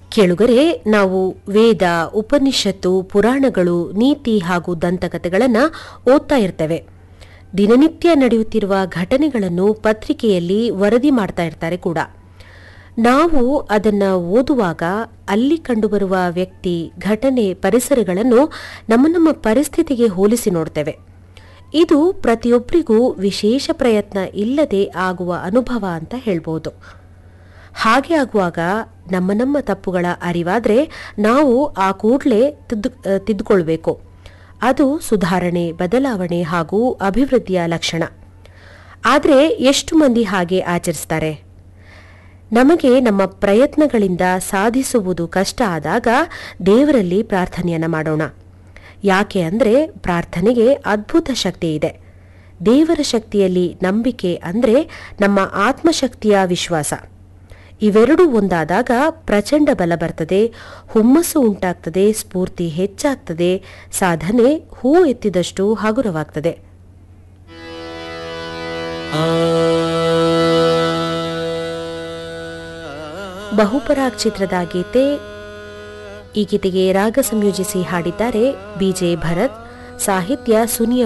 ಕೇಳುಗರೆ ನಾವು ವೇದ ಉಪನಿಷತ್ತು ಪುರಾಣಗಳು ನೀತಿ ಹಾಗೂ ದಂತಕಥೆಗಳನ್ನು ಓದ್ತಾ ಇರ್ತೇವೆ ದಿನನಿತ್ಯ ನಡೆಯುತ್ತಿರುವ ಘಟನೆಗಳನ್ನು ಪತ್ರಿಕೆಯಲ್ಲಿ ವರದಿ ಮಾಡ್ತಾ ಇರ್ತಾರೆ ಕೂಡ ನಾವು ಅದನ್ನ ಓದುವಾಗ ಅಲ್ಲಿ ಕಂಡುಬರುವ ವ್ಯಕ್ತಿ ಘಟನೆ ಪರಿಸರಗಳನ್ನು ನಮ್ಮ ನಮ್ಮ ಪರಿಸ್ಥಿತಿಗೆ ಹೋಲಿಸಿ ನೋಡ್ತೇವೆ ಇದು ಪ್ರತಿಯೊಬ್ಬರಿಗೂ ವಿಶೇಷ ಪ್ರಯತ್ನ ಇಲ್ಲದೆ ಆಗುವ ಅನುಭವ ಅಂತ ಹೇಳ್ಬೋದು ಹಾಗೆ ಆಗುವಾಗ ನಮ್ಮ ನಮ್ಮ ತಪ್ಪುಗಳ ಅರಿವಾದ್ರೆ ನಾವು ಆ ಕೂಡಲೇ ತಿದ್ದು ತಿದ್ದುಕೊಳ್ಬೇಕು ಅದು ಸುಧಾರಣೆ ಬದಲಾವಣೆ ಹಾಗೂ ಅಭಿವೃದ್ಧಿಯ ಲಕ್ಷಣ ಆದರೆ ಎಷ್ಟು ಮಂದಿ ಹಾಗೆ ಆಚರಿಸ್ತಾರೆ ನಮಗೆ ನಮ್ಮ ಪ್ರಯತ್ನಗಳಿಂದ ಸಾಧಿಸುವುದು ಕಷ್ಟ ಆದಾಗ ದೇವರಲ್ಲಿ ಪ್ರಾರ್ಥನೆಯನ್ನ ಮಾಡೋಣ ಯಾಕೆ ಅಂದರೆ ಪ್ರಾರ್ಥನೆಗೆ ಅದ್ಭುತ ಶಕ್ತಿ ಇದೆ ದೇವರ ಶಕ್ತಿಯಲ್ಲಿ ನಂಬಿಕೆ ಅಂದರೆ ನಮ್ಮ ಆತ್ಮಶಕ್ತಿಯ ವಿಶ್ವಾಸ ಇವೆರಡೂ ಒಂದಾದಾಗ ಪ್ರಚಂಡ ಬಲ ಬರ್ತದೆ ಹುಮ್ಮಸ್ಸು ಉಂಟಾಗ್ತದೆ ಸ್ಫೂರ್ತಿ ಹೆಚ್ಚಾಗ್ತದೆ ಸಾಧನೆ ಹೂ ಎತ್ತಿದಷ್ಟು ಹಗುರವಾಗ್ತದೆ ಬಹುಪರಾಗ್ ಚಿತ್ರದ ಗೀತೆ ಈ ಗೀತೆಗೆ ರಾಗ ಸಂಯೋಜಿಸಿ ಹಾಡಿದ್ದಾರೆ ಬಿಜೆ ಭರತ್ ಸಾಹಿತ್ಯ ಸುನಿಯ